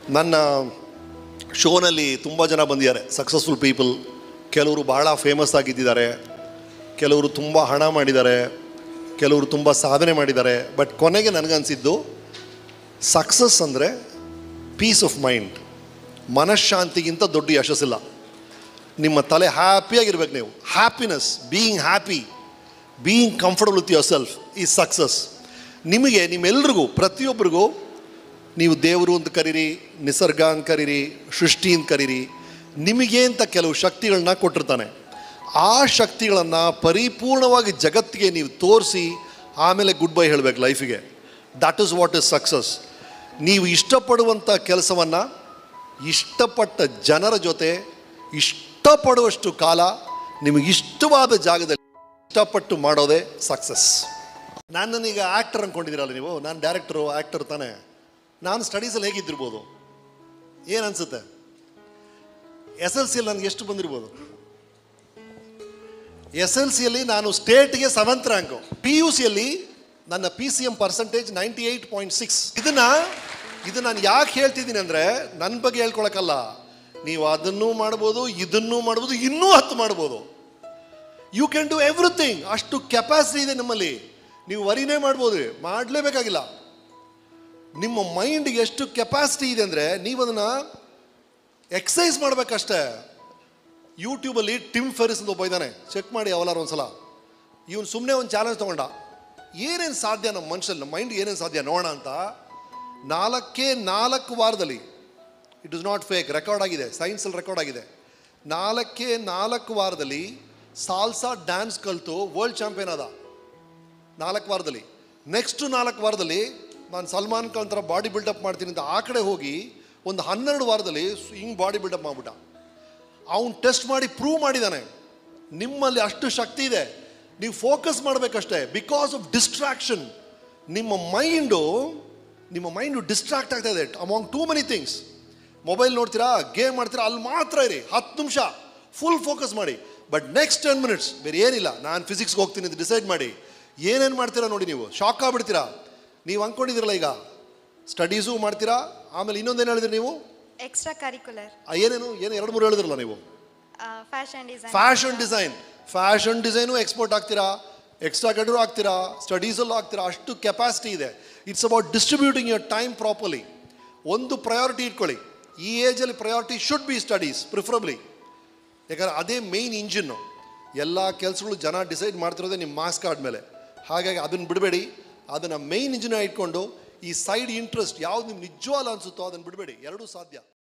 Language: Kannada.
ನನ್ನ ಶೋನಲ್ಲಿ ತುಂಬ ಜನ ಬಂದಿದ್ದಾರೆ ಸಕ್ಸಸ್ಫುಲ್ ಪೀಪಲ್ ಕೆಲವರು ಬಹಳ ಫೇಮಸ್ ಆಗಿದ್ದಿದ್ದಾರೆ ಕೆಲವರು ತುಂಬ ಹಣ ಮಾಡಿದ್ದಾರೆ ಕೆಲವರು ತುಂಬ ಸಾಧನೆ ಮಾಡಿದ್ದಾರೆ ಬಟ್ ಕೊನೆಗೆ ನನಗನ್ಸಿದ್ದು ಸಕ್ಸಸ್ ಅಂದರೆ ಪೀಸ್ ಆಫ್ ಮೈಂಡ್ ಮನಃಶಾಂತಿಗಿಂತ ದೊಡ್ಡ ಯಶಸ್ಸಿಲ್ಲ ನಿಮ್ಮ ತಲೆ ಹ್ಯಾಪಿಯಾಗಿರ್ಬೇಕು ನೀವು happiness being happy being comfortable with yourself ಈ ಸಕ್ಸಸ್ ನಿಮಗೆ ನಿಮ್ಮೆಲ್ರಿಗೂ ಪ್ರತಿಯೊಬ್ಬರಿಗೂ ನೀವು ದೇವರು ಅಂತ ಕರೀರಿ ನಿಸರ್ಗ ಅಂತ ಕರೀರಿ ಸೃಷ್ಟಿ ಅಂತ ಕರೀರಿ ನಿಮಗೆ ಅಂತ ಕೆಲವು ಶಕ್ತಿಗಳನ್ನ ಕೊಟ್ಟಿರ್ತಾನೆ ಆ ಶಕ್ತಿಗಳನ್ನು ಪರಿಪೂರ್ಣವಾಗಿ ಜಗತ್ತಿಗೆ ನೀವು ತೋರಿಸಿ ಆಮೇಲೆ ಗುಡ್ ಬೈ ಹೇಳಬೇಕು ಲೈಫಿಗೆ that is what is success ನೀವು ಇಷ್ಟಪಡುವಂಥ ಕೆಲಸವನ್ನು ಇಷ್ಟಪಟ್ಟ ಜನರ ಜೊತೆ ಇಷ್ಟಪಡುವಷ್ಟು ಕಾಲ ನಿಮಗೆ ಇಷ್ಟವಾದ ಜಾಗದಲ್ಲಿ ಇಷ್ಟಪಟ್ಟು ಮಾಡೋದೇ ಸಕ್ಸಸ್ ನಾನೀಗ ಆ್ಯಕ್ಟರ್ ಅಂದ್ಕೊಂಡಿದ್ದೀರಲ್ಲ ನೀವು ನಾನು ಡೈರೆಕ್ಟರು ಆ್ಯಕ್ಟರ್ ತಾನೇ ನಾನು ಸ್ಟಡೀಸಲ್ಲಿ ಹೇಗಿದ್ದಿರ್ಬೋದು ಏನು ಅನಿಸುತ್ತೆ ಎಸ್ ಎಲ್ ಸಿಯಲ್ಲಿ ನನಗೆ ಎಷ್ಟು ಬಂದಿರ್ಬೋದು ಎಸ್ ಎಲ್ ಸಿಯಲ್ಲಿ ನಾನು ಸ್ಟೇಟ್ಗೆ ಸೆವೆಂತ್ ರ್ಯಾಂಕು ಪಿ ಯು ಸಿಯಲ್ಲಿ ನನ್ನ P C M percentage ninety eight point six ಇದನ್ನ ಇದು ನಾನು ಯಾಕೆ ಹೇಳ್ತಿದ್ದೀನಿ ಅಂದರೆ ನನ್ನ ಬಗ್ಗೆ ಹೇಳ್ಕೊಳಕ್ಕಲ್ಲ ನೀವು ಅದನ್ನೂ ಮಾಡ್ಬೋದು ಇದನ್ನೂ ಮಾಡ್ಬೋದು ಇನ್ನೂ ಹತ್ತು ಮಾಡ್ಬೋದು ಯು ಕ್ಯಾನ್ ಡೂ ಎವ್ರಿಥಿಂಗ್ ಅಷ್ಟು ಕೆಪಾಸಿಟಿ ಇದೆ ನಮ್ಮಲ್ಲಿ ನೀವು ವರಿನೇ ಮಾಡ್ಬೋದು ಮಾಡಲೇಬೇಕಾಗಿಲ್ಲ ನಿಮ್ಮ ಮೈಂಡ್ಗೆ ಎಷ್ಟು ಕೆಪಾಸಿಟಿ ಇದೆ ಅಂದರೆ ನೀವು ಅದನ್ನು ಎಕ್ಸಸೈಸ್ ಮಾಡಬೇಕಷ್ಟೇ ಯೂಟ್ಯೂಬಲ್ಲಿ ಟಿಮ್ ಫೆರಿಸ್ ಅಂತ ಒಬ್ಬ ಇದ್ದಾನೆ ಚೆಕ್ ಮಾಡಿ ಅವಲಾರ ಒಂದ್ಸಲ ಇವನು ಸುಮ್ಮನೆ ಒಂದು ಚಾಲೆಂಜ್ ತೊಗೊಂಡ ಏನೇನು ಸಾಧ್ಯ ನಮ್ಮ ಮನುಷ್ಯಲ್ಲಿ ನಮ್ಮ ಮೈಂಡ್ ಏನೇನು ಸಾಧ್ಯ ನೋಡೋಣ ಅಂತ ನಾಲ್ಕೇ ನಾಲ್ಕು ವಾರದಲ್ಲಿ it is not fake record ಆಗಿದೆ ಸೈನ್ಸಲ್ಲಿ ರೆಕಾರ್ಡ್ ಆಗಿದೆ ನಾಲ್ಕೇ ನಾಲ್ಕು ವಾರದಲ್ಲಿ ಸಾಲ್ಸಾ ಡ್ಯಾನ್ಸ್ ಕಲಿತು ವರ್ಲ್ಡ್ ಚಾಂಪಿಯನ್ ಆದ ನಾಲ್ಕು ವಾರದಲ್ಲಿ ನೆಕ್ಸ್ಟ್ ನಾಲ್ಕು ವಾರದಲ್ಲಿ ನಾನು ಸಲ್ಮಾನ್ ಖಾನ್ ಥರ ಬಾಡಿ ಬಿಲ್ಡಪ್ ಮಾಡ್ತೀನಿ ಅಂತ ಆ ಕಡೆ ಹೋಗಿ ಒಂದು ಹನ್ನೆರಡು ವಾರದಲ್ಲಿ ಹಿಂಗೆ ಬಾಡಿ ಬಿಲ್ಡಪ್ ಮಾಡ್ಬಿಟ್ಟ ಅವನು ಟೆಸ್ಟ್ ಮಾಡಿ ಪ್ರೂವ್ ಮಾಡಿದ್ದಾನೆ ನಿಮ್ಮಲ್ಲಿ ಅಷ್ಟು ಶಕ್ತಿ ಇದೆ ನೀವು ಫೋಕಸ್ ಮಾಡಬೇಕಷ್ಟೇ ಬಿಕಾಸ್ ಆಫ್ ಡಿಸ್ಟ್ರಾಕ್ಷನ್ ನಿಮ್ಮ ಮೈಂಡು ನಿಮ್ಮ ಮೈಂಡು ಡಿಸ್ಟ್ರಾಕ್ಟ್ ಆಗ್ತಾ ಇದೆ among too many things mobile ನೋಡ್ತೀರಾ ಗೇಮ್ ಮಾಡ್ತೀರಾ ಅಲ್ಲಿ ಮಾತ್ರ ಇರಿ ಹತ್ತು ನಿಮಿಷ ಫುಲ್ ಫೋಕಸ್ ಮಾಡಿ ಬಟ್ ನೆಕ್ಸ್ಟ್ ಟೆನ್ ಮಿನಿಟ್ಸ್ ಬೇರೆ ಏನಿಲ್ಲ ನಾನು ಫಿಸಿಕ್ಸ್ಗೆ ಹೋಗ್ತೀನಿ ಅಂತ ಡಿಸೈಡ್ ಮಾಡಿ ಏನೇನು ಮಾಡ್ತೀರಾ ನೋಡಿ ನೀವು ಶಾಕ್ ಆಗ್ಬಿಡ್ತೀರಾ ನೀವು ಅಂದ್ಕೊಂಡಿದ್ದೀರಲ್ಲ ಈಗ ಸ್ಟಡೀಸು ಮಾಡ್ತೀರಾ ಆಮೇಲೆ ಇನ್ನೊಂದೇನು ಹೇಳಿದ್ರಿ ನೀವು ಎಕ್ಸ್ಟ್ರಾ ಕರಿಕ್ಯುಲರ್ ಆ, ಏನೇನು ಏನು ಎರಡು ಮೂರು ಹೇಳಿದ್ರಲ್ಲ ನೀವು fashion design fashion design fashion design export ಆಗ್ತೀರಾ ಎಕ್ಸ್ಟ್ರಾ ಕಡೆಯೂ ಆಗ್ತೀರಾ ಸ್ಟಡೀಸಲ್ಲೂ ಆಗ್ತೀರಾ ಅಷ್ಟು ಕೆಪಾಸಿಟಿ ಇದೆ it's about distributing your time properly ಒಂದು ಪ್ರಯಾರಿಟಿ ಇಟ್ಕೊಳ್ಳಿ ಈ ಏಜಲ್ಲಿ priority should be studies preferably ಯಾಕಂದ್ರೆ ಅದೇ ಮೇಯ್ನ್ ಇಂಜಿನ್ನು ಎಲ್ಲ ಕೆಲಸಗಳು ಜನ ಡಿಸೈಡ್ ಮಾಡ್ತಿರೋದೇ ನಿಮ್ಮ ಮಾರ್ಕ್ಸ್ ಕಾರ್ಡ್ ಮೇಲೆ ಹಾಗಾಗಿ ಅದನ್ನು ಬಿಡಬೇಡಿ ಅದನ್ನು ಮೇಯ್ನ್ ಇಂಜಿನ್ ಇಟ್ಕೊಂಡು ಈ ಸೈಡ್ ಇಂಟ್ರೆಸ್ಟ್ ಯಾವ್ದು ನಿಮ್ಗೆ ನಿಜವಾಲ್ಲ ಅನಿಸುತ್ತೋ ಅದನ್ನು ಬಿಡಬೇಡಿ ಎರಡೂ ಸಾಧ್ಯ